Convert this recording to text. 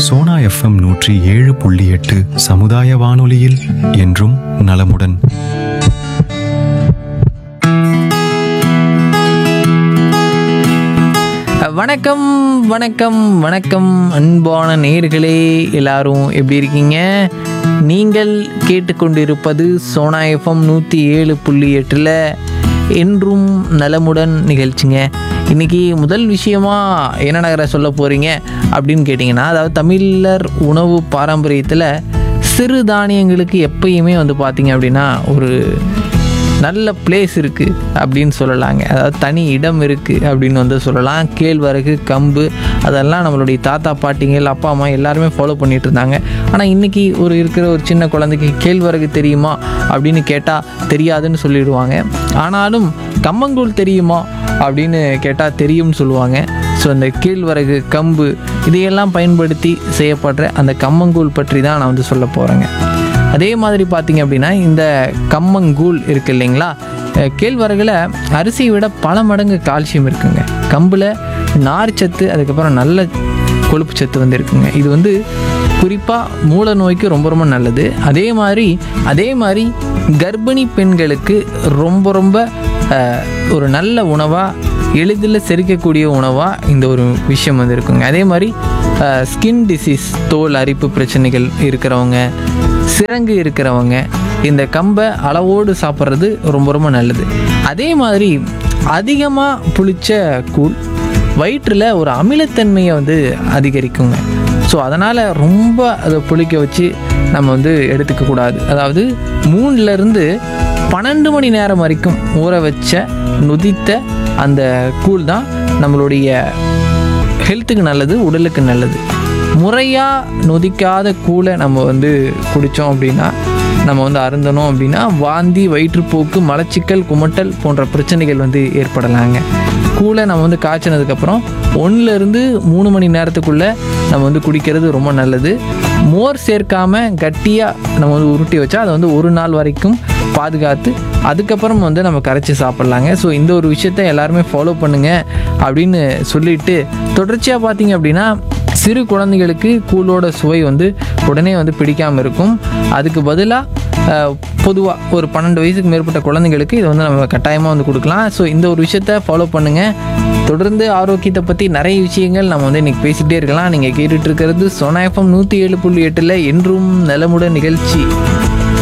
Sona FM நூற்றி ஏழு புள்ளி எட்டு சமுதாய வானொலியில் என்றும் நலமுடன் வணக்கம் வணக்கம் வணக்கம் அன்பான நேர்களே எல்லாரும் எப்படி இருக்கீங்க நீங்கள் கேட்டுக்கொண்டிருப்பது சோனா எஃப்எம் நூற்றி ஏழு புள்ளி எட்டில் என்றும் நலமுடன் நிகழ்ச்சிங்க இன்றைக்கி முதல் விஷயமா என்ன நகர சொல்ல போகிறீங்க அப்படின்னு கேட்டிங்கன்னா அதாவது தமிழர் உணவு பாரம்பரியத்தில் சிறு தானியங்களுக்கு எப்பயுமே வந்து பார்த்தீங்க அப்படின்னா ஒரு நல்ல பிளேஸ் இருக்குது அப்படின்னு சொல்லலாங்க அதாவது தனி இடம் இருக்குது அப்படின்னு வந்து சொல்லலாம் கேழ்வரகு கம்பு அதெல்லாம் நம்மளுடைய தாத்தா பாட்டிங்கள் அப்பா அம்மா எல்லாருமே ஃபாலோ பண்ணிட்டு இருந்தாங்க ஆனால் இன்றைக்கி ஒரு இருக்கிற ஒரு சின்ன குழந்தைக்கு கேழ்வரகு தெரியுமா அப்படின்னு கேட்டால் தெரியாதுன்னு சொல்லிடுவாங்க ஆனாலும் கம்மங்கூழ் தெரியுமா அப்படின்னு கேட்டால் தெரியும்னு சொல்லுவாங்க ஸோ அந்த கேழ்வரகு கம்பு இதையெல்லாம் பயன்படுத்தி செய்யப்படுற அந்த கம்மங்கூழ் பற்றி தான் நான் வந்து சொல்ல போகிறேங்க அதே மாதிரி பார்த்தீங்க அப்படின்னா இந்த கம்மங்கூழ் இருக்கு இல்லைங்களா அஹ் கேழ்வரகுல அரிசியை விட பல மடங்கு கால்சியம் இருக்குங்க கம்பில் நார்ச்சத்து அதுக்கப்புறம் நல்ல கொழுப்பு சத்து வந்து இருக்குங்க இது வந்து குறிப்பாக மூல நோய்க்கு ரொம்ப ரொம்ப நல்லது அதே மாதிரி அதே மாதிரி கர்ப்பிணி பெண்களுக்கு ரொம்ப ரொம்ப அஹ், ஒரு நல்ல உணவாக எளிதில் செரிக்கக்கூடிய உணவாக இந்த ஒரு விஷயம் வந்து இருக்குங்க அதே மாதிரி ஸ்கின் டிசீஸ் தோல் அரிப்பு பிரச்சனைகள் இருக்கிறவங்க சிரங்கு இருக்கிறவங்க இந்த கம்பை அளவோடு சாப்பிட்றது ரொம்ப ரொம்ப நல்லது அதே மாதிரி அதிகமாக புளிச்ச கூழ் வயிற்றில் ஒரு அமிலத்தன்மையை வந்து அதிகரிக்குங்க ஸோ அதனால் ரொம்ப அதை புளிக்க வச்சு நம்ம வந்து எடுத்துக்க கூடாது அதாவது மூணுலேருந்து பன்னெண்டு மணி நேரம் வரைக்கும் ஊற வச்ச நொதித்த அந்த கூழ் தான் நம்மளுடைய ஹெல்த்துக்கு நல்லது உடலுக்கு நல்லது முறையாக நொதிக்காத கூழை நம்ம வந்து குடித்தோம் அப்படின்னா நம்ம வந்து அருந்தணும் அப்படின்னா வாந்தி வயிற்றுப்போக்கு மலச்சிக்கல் குமட்டல் போன்ற பிரச்சனைகள் வந்து ஏற்படலாங்க கூழை நம்ம வந்து காய்ச்சினதுக்கப்புறம் ஒன்றுலேருந்து மூணு மணி நேரத்துக்குள்ளே நம்ம வந்து குடிக்கிறது ரொம்ப நல்லது மோர் சேர்க்காம கட்டியாக நம்ம வந்து உருட்டி வச்சா அதை வந்து ஒரு நாள் வரைக்கும் பாதுகாத்து அதுக்கப்புறம் வந்து நம்ம கரைச்சி சாப்பிட்லாங்க ஸோ இந்த ஒரு விஷயத்த எல்லாருமே ஃபாலோ பண்ணுங்க அப்படின்னு சொல்லிட்டு தொடர்ச்சியாக பார்த்தீங்க அப்படின்னா சிறு குழந்தைகளுக்கு கூழோட சுவை வந்து உடனே வந்து பிடிக்காமல் இருக்கும் அதுக்கு பதிலாக பொதுவாக ஒரு பன்னெண்டு வயசுக்கு மேற்பட்ட குழந்தைங்களுக்கு இதை வந்து நம்ம கட்டாயமாக வந்து கொடுக்கலாம் ஸோ இந்த ஒரு விஷயத்த ஃபாலோ பண்ணுங்கள் தொடர்ந்து ஆரோக்கியத்தை பற்றி நிறைய விஷயங்கள் நம்ம வந்து இன்றைக்கி பேசிகிட்டே இருக்கலாம் நீங்கள் கேட்டுட்டு இருக்கிறது சோனா எஃப்எம் நூற்றி ஏழு புள்ளி எட்டில் என்றும் நலமுடன் நிகழ்ச்சி